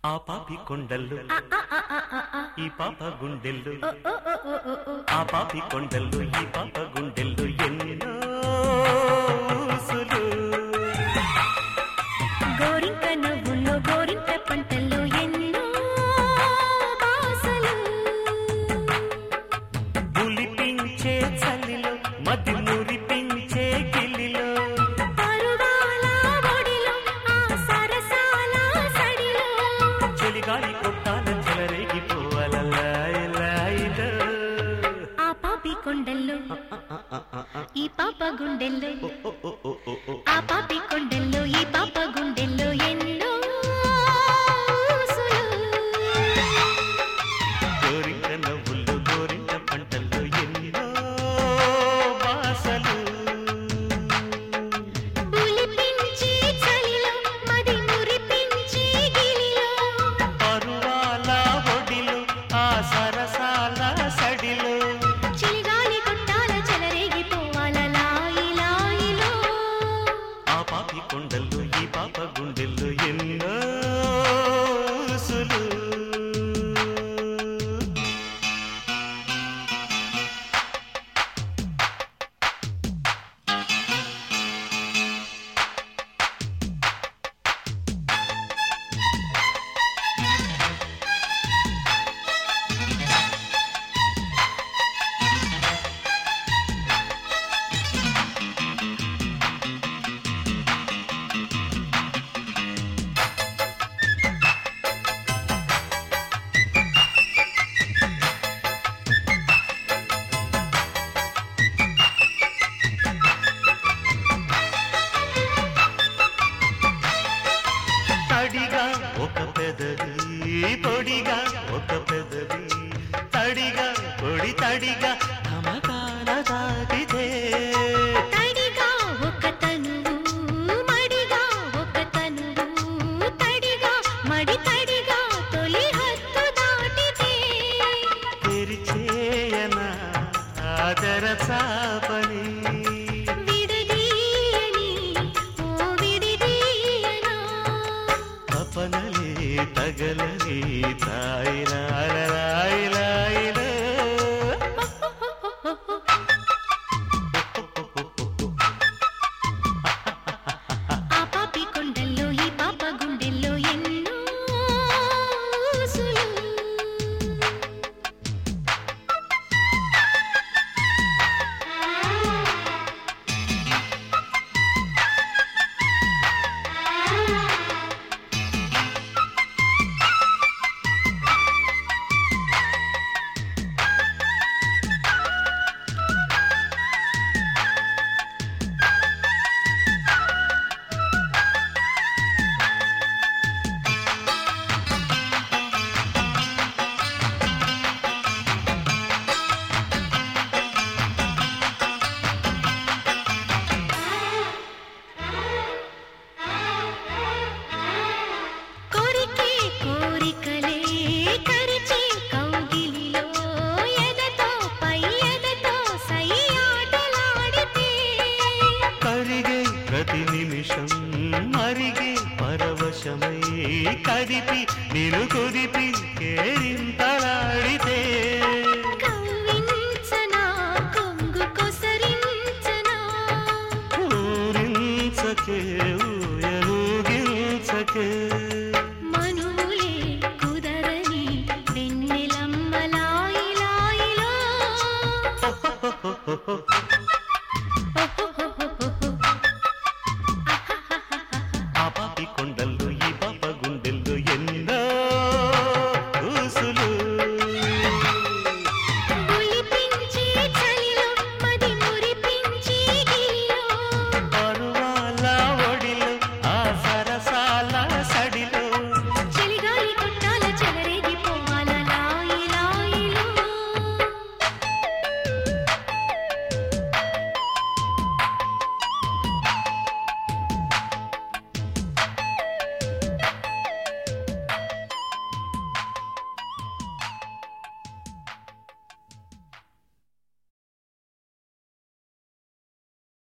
ఆ పాపి కొండల్లో ఈ పాప గుండెల్లో ఆ పాపి కొండల్లో ఈ పాప గుండెల్లో ఎన్నో ఊసులు. గోరింక నవ్వుల్లో గోరింక పంటల్లో ఎన్నో బాసలు పులిపించే చలిలో మది మురిపించే గిల్లిలో పరువాల ఒడిలో ఆ సరసాల సడిలో చలిగాలి కొట్టాల చెలరేగిపోవాలలాయిలాయిలో. ఆ పాపి కొండల్లో ఈ పాప గుండెల్లో ఓ, ఓ, ఓ, ఓ, ఓ. ఆ పాపి కొండల్లో ఈ పాప గుండెల్లో ఎన్నో ఊసులు. గోరింక నవ్వుల్లో గోరింక పంటల్లో ఎన్నో బాసలు పులిపించే చలిలో మది మురిపించే గిలిలో పరువాల ఒడిలో ఆ సరసాల సడిలో చిలిగాలి కొట్టాల చెలరేగిపోవాల లాయి లాయిలో ఆ పాపి కొండల్లో ఈ పాప గుండెల్లో ఎన్నో ఊసులు. తడిగా ఒక పెదవి పొడిగా ఒక పెదవి తడిగా పొడి తడిగా తమకాల తాగితే తడిగా ఒక తనువు మడిగా ఒక తనువు తడిగా మడి తడిగా తొలి హద్దు దాటితే తెరిచేయనా ఆదర చాపని విడదీయని ఓ విడిదీయనా తపనలే తగలని తాయిలాయిలాయిలాయిల ఆ పాపి కొండల్లో ఈ పాప గుండెల్లో ఎన్నో ఊసులు. కోరికే కోరికలే కరిచే కౌగిలిలో ఎదతో పై ఎదతో సై ఆటలాడితే కరిగే ప్రతి నిమిషం మరిగే పరవశమై కదిపి నిలు కుదిపి కేరింతలాడితే కవ్వించనా కొంగు కొసరించనా ఊరించకే ఊయలూగించకే మనులే కుదరని వెన్నెలమ్మలాయిలాయిలో